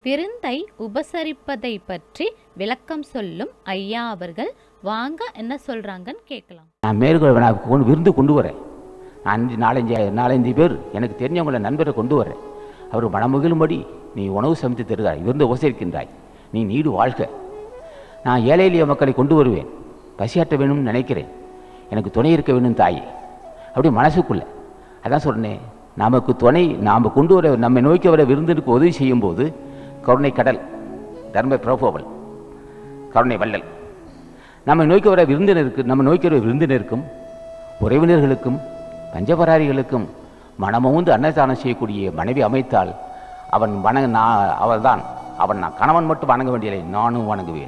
விருந்தை உபசரிப்பதை பற்றி விளக்கம் சொல்லும் ஐயா அவர்கள் வாங்க என்ன சொல்றாங்கன்னு கேட்கலாம் நான் மேற்கொள் நான் கொண்டு விருந்து கொண்டு வரேன் நான் அஞ்சு நாலஞ்சு நாலஞ்சு பேர் எனக்கு தெரிஞ்சவங்கள நண்பரை கொண்டு வரேன் அவர் மனமகிழும்படி நீ உணவு சமைத்து தருகிறாய் விருந்து உபசரிக்கின்றாய் நீ நீடு வாழ்க நான் ஏழை எளிய மக்களை கொண்டு வருவேன் பசியாற்ற வேணும்னு நினைக்கிறேன் எனக்கு துணை இருக்க வேணும் தாயே அப்படி மனசுக்குள்ள அதான் சொன்னேன் நமக்கு துணை நாம் கொண்டு வர நம்மை நோக்கி வர விருந்திற்கு உதவி செய்யும்போது கருணை கடல் தர்ம பிரபோவல் கருணை வள்ளல் நம்மை நோக்கி வர விருந்தினருக்கு நம்ம நோக்கி வர விருந்தினருக்கும் உறவினர்களுக்கும் பஞ்சபராரிகளுக்கும் மனமுந்து அன்னதானம் செய்யக்கூடிய மனைவி அமைத்தால் அவன் வணங்க நான் அவள்தான் அவன் நான் கணவன் மட்டும் வணங்க வேண்டியதில்லை நானும் வணங்குவேன்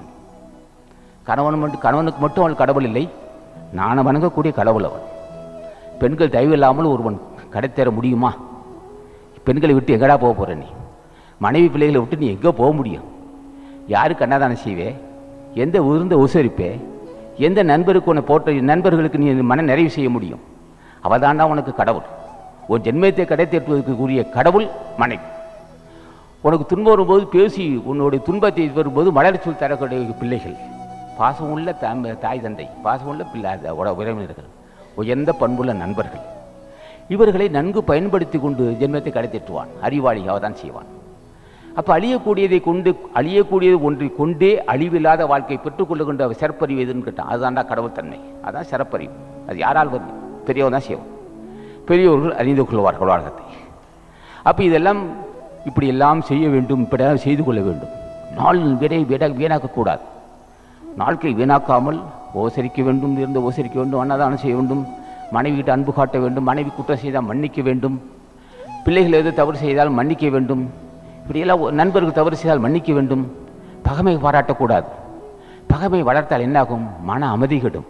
கணவன் மட்டும் கணவனுக்கு மட்டும் அவள் கடவுள் இல்லை நானும் வணங்கக்கூடிய கடவுள் அவன் பெண்கள் தயவு இல்லாமல் ஒருவன் கடைத்தேற முடியுமா பெண்களை விட்டு எங்கடா போக போற நீ மனைவி பிள்ளைகளை விட்டு நீ எங்கே போக முடியும் யாருக்கு அன்னதானம் செய்வே எந்த உருந்த உசரிப்பே எந்த நண்பருக்கு உன்னை போட்ட நண்பர்களுக்கு நீ மன நிறைவு செய்ய முடியும் அவள் உனக்கு கடவுள் உன் ஜென்மத்தை கடைத்தேற்றுவதற்குரிய கடவுள் மனைவி உனக்கு துன்பம் வரும்போது பேசி உன்னுடைய துன்பத்தை வரும்போது மலர் சொல் தரக்கூடிய பிள்ளைகள் பாசமுள்ள தாம் தாய் தந்தை பாசமுள்ள பிள்ளை உட உறவினர்கள் உயர்ந்த பண்புள்ள நண்பர்கள் இவர்களை நன்கு பயன்படுத்தி கொண்டு ஜென்மத்தை கடைத்தேற்றுவான் அறிவாளி அவதான் செய்வான் அப்போ அழியக்கூடியதை கொண்டு அழியக்கூடியது ஒன்றை கொண்டே அழிவில்லாத வாழ்க்கை பெற்றுக்கொள்ளுகின்ற சிறப்பறிவு எதுன்னு கேட்டான் அதுதான்டா கடவுள் தன்மை அதான் சிறப்பறிவு அது யாரால் வரும் பெரியவன் தான் செய்வான் பெரியவர்கள் அறிந்து கொள்வார்கள் உலகத்தை அப்போ இதெல்லாம் இப்படி எல்லாம் செய்ய வேண்டும் இப்படியெல்லாம் செய்து கொள்ள வேண்டும் நாள் விடை விட வீணாக்கக்கூடாது நாட்களை வீணாக்காமல் உபசரிக்க வேண்டும் இருந்து உபசரிக்க வேண்டும் அன்னதானம் செய்ய வேண்டும் மனைவிகிட்ட அன்பு காட்ட வேண்டும் மனைவி குற்றம் செய்தால் மன்னிக்க வேண்டும் பிள்ளைகள் எது தவறு செய்தால் மன்னிக்க வேண்டும் இப்படியெல்லாம் ஒ- நண்பர்கள் தவறு செய்தால் மன்னிக்க வேண்டும் பகைமை பாராட்டக்கூடாது பகைமை வளர்த்தால் என்னாகும் மன அமைதி கெடும்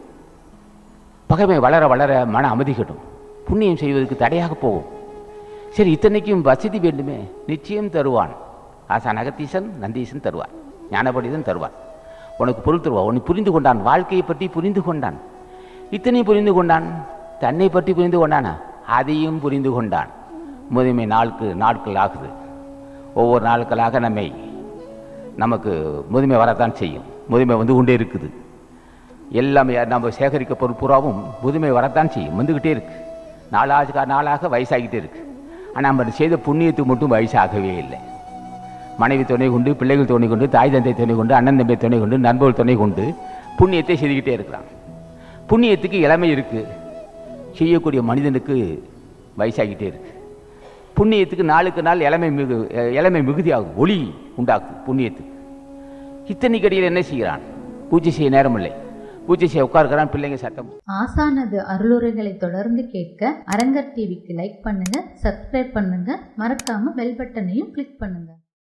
பகைமை வளர வளர மன அமைதி கெடும் புண்ணியம் செய்வதற்கு தடையாக போகும் சரி இத்தனைக்கும் வசதி வேண்டுமே நிச்சயம் தருவான் ஆசான் அகத்தீசன் நந்தீசன் தருவார் ஞானபண்டிதன் தருவார் உனக்கு பொருள் தருவான் உன்னை புரிந்து கொண்டான் வாழ்க்கையை பற்றி புரிந்து கொண்டான் இத்தனையும் புரிந்து கொண்டான் தன்னை பற்றி புரிந்து கொண்டானா அதையும் புரிந்து கொண்டான் முதுமை நாளுக்கு நாட்கள் ஆகுது ஒவ்வொரு நாட்களாக நம்மை நமக்கு முதுமை வரத்தான் செய்யும் முதுமை வந்து கொண்டே இருக்குது எல்லாமே நம்ம சேகரிக்க பொருள் பூராவும் முதுமை வரத்தான் செய்யும் வந்துக்கிட்டே இருக்கு நாளாக நாளாக வயசாகிட்டே இருக்கு ஆனால் நம்ம செய்த புண்ணியத்துக்கு மட்டும் வயசாகவே இல்லை மனைவி துணை கொண்டு பிள்ளைகள் துணை கொண்டு தாய் தந்தை துணை கொண்டு அண்ணன் தம்பி துணை கொண்டு நண்பர்கள் துணை கொண்டு புண்ணியத்தை செய்துக்கிட்டே இருக்கிறான் புண்ணியத்துக்கு இளமை இருக்கு செய்யக்கூடிய மனிதனுக்கு வயசாகிட்டே இருக்கு புண்ணியத்துக்கு நாளுக்கு நாள் இளமை மிகு இளமை மிகுதியாகும் ஒளி உண்டாக்கும் புண்ணியத்துக்கு இத்தனை கடியில் என்ன செய்கிறான் பூஜை செய்ய நேரம் இல்லை பூஜை செய்ய உட்காருக்கிறான் பிள்ளைங்க சத்தம் ஆசானது அருளுரைகளை தொடர்ந்து கேட்க அரங்கர் டிவிக்கு லைக் பண்ணுங்க சப்ஸ்கிரைப் பண்ணுங்க மறக்காம பெல் பட்டனையும் கிளிக் பண்ணுங்க